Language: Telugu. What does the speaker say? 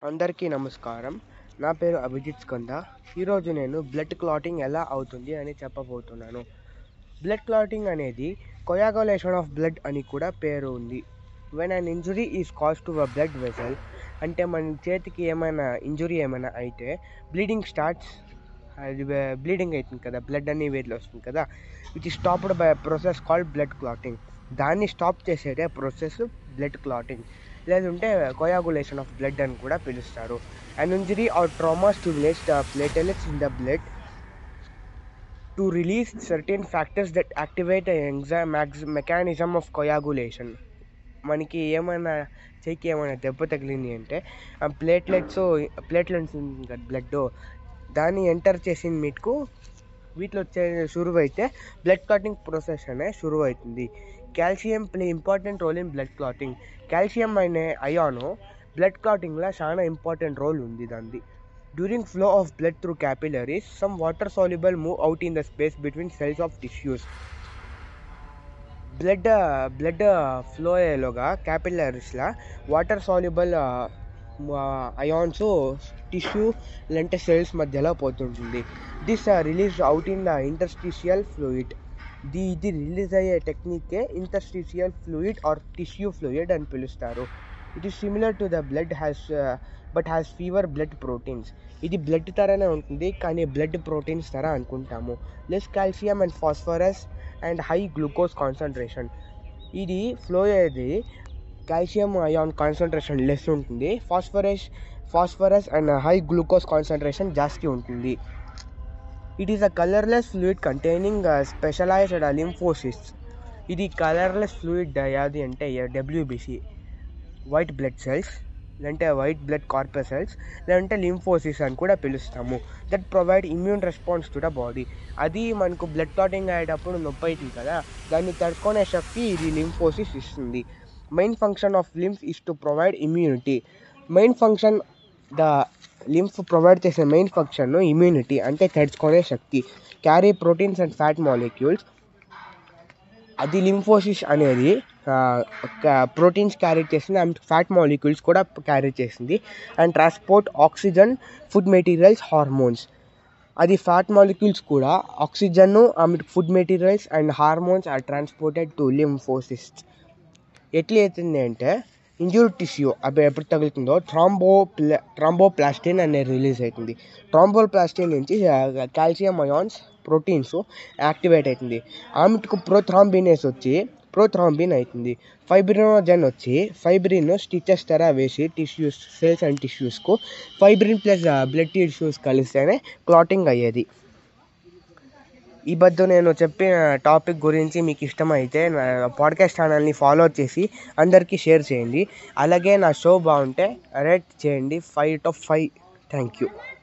అందరికీ నమస్కారం నా పేరు అభిజిత్ స్కంద ఈరోజు నేను బ్లడ్ క్లాటింగ్ ఎలా అవుతుంది అని చెప్పబోతున్నాను బ్లడ్ క్లాటింగ్ అనేది కొయాగోలేషన్ ఆఫ్ బ్లడ్ అని కూడా పేరు ఉంది when an injury is cause to a blood vessel అంటే మన చేతికి ఏమైనా ఇంజురీ ఏమైనా అయితే బ్లీడింగ్ స్టార్ట్స్ అది బ్లీడింగ్ అవుతుంది కదా బ్లడ్ అన్ని వేర్లు వస్తుంది కదా which stopped by process called blood clotting దాన్ని స్టాప్ చేసేదే ప్రొసెస్ బ్లడ్ క్లాటింగ్ లేదంటే కొయాగులేషన్ ఆఫ్ బ్లడ్ అని కూడా పిలుస్తారు an injury or trauma stimulates the platelets in the blood to release certain factors that activate exam mechanism of coagulation మనకి ఏమైనా చెయ్యికి ఏమైనా దెబ్బ తగిలింది అంటే ఆ ప్లేట్లెట్స్ ప్లేట్లెట్స్ బ్లడ్ దాన్ని ఎంటర్ చేసిన మీకు వీటిలో వచ్చే షురువు అయితే బ్లడ్ క్లాటింగ్ ప్రాసెస్ అనే షురువు అవుతుంది calcium play important role in blood clotting calcium అనే అయాను బ్లడ్ క్లాటింగ్లో చాలా ఇంపార్టెంట్ రోల్ ఉంది దాన్ని during flow of blood through capillaries some water soluble move out in the space between cells of tissues blood blood flow అయ్యేలోగా క్యాపిలరీస్లో వాటర్ సాల్యుబుల్ అయాన్స్ టిష్యూ లేదంటే సెల్స్ మధ్యలో పోతుంటుంది this release out in the interstitial fluid the ఇది రిలీజ్ అయ్యే టెక్నికే interstitial fluid or tissue fluid అని పిలుస్తారు it is similar to the blood has but has fever blood proteins ఇది బ్లడ్ తరనే ఉంటుంది కానీ బ్లడ్ ప్రోటీన్స్ తర అనుకుంటాము less calcium and phosphorus and high glucose concentration ఇది ఫ్లో అయ్యేది కాల్షియం అయాన్ కాన్సన్ట్రేషన్ లెస్ ఉంటుంది phosphorus phosphorus and high glucose concentration జాస్తి ఉంటుంది it is a colourless fluid containing specialised lymphocytes ఇది కలర్లెస్ ఫ్లూయిడ్ యాది అంటే డబ్ల్యూబిసి వైట్ బ్లడ్ సెల్స్ లేదంటే వైట్ బ్లడ్ కార్పసెల్స్ లేదంటే లింఫోసిస్ అని కూడా పిలుస్తాము that provide immune response to the body అది మనకు బ్లడ్ క్లాటింగ్ అయ్యేటప్పుడు నొప్పి అవుతుంది కదా దాన్ని తడుచుకునే శక్తి ఇది లింఫోసిస్ ఇస్తుంది main function of lymph is to provide immunity main function the lymph provide చేసే మెయిన్ ఫంక్షన్ ఇమ్యూనిటీ అంటే తడుచుకునే శక్తి carry proteins and fat molecules అది లింఫోసిస్ అనేది ప్రోటీన్స్ క్యారీ చేసింది అండ్ ఫ్యాట్ మాలిక్యూల్స్ కూడా క్యారీ చేసింది and transport oxygen food materials hormones అది ఫ్యాట్ మాలిక్యూల్స్ కూడా oxygen food materials and hormones are transported to lymphocytes ఎట్లా అవుతుంది అంటే ఇంజ్యూర్డ్ టిష్యూ అవి ఎప్పుడు తగులుతుందో ట్రాంబో ప్లా ట్రాంబోప్లాస్టిన్ అనేది రిలీజ్ అవుతుంది ట్రాంబోప్లాస్టిన్ నుంచి కాల్షియం అయాన్స్ ప్రోటీన్స్ యాక్టివేట్ అవుతుంది ఆమెకు ప్రోథ్రాంబినేస్ వచ్చి ప్రోథ్రాంబిన్ అవుతుంది ఫైబ్రినోజన్ వచ్చి ఫైబ్రిన్ స్టిచెస్ తర వేసి టిష్యూస్ సెల్స్ అండ్ టిష్యూస్కు ఫైబ్రిన్ ప్లస్ బ్లడ్ టిష్యూస్ కలిస్తేనే క్లాటింగ్ అయ్యేది ఈ బద్దు నేను చెప్పిన టాపిక్ గురించి మీకు ఇష్టమైతే నా పాడ్కాస్ట్ ఛానల్ని ఫాలో చేసి అందరికీ షేర్ చేయండి అలాగే నా షో బాగుంటే రేట్ చేయండి five to five thank you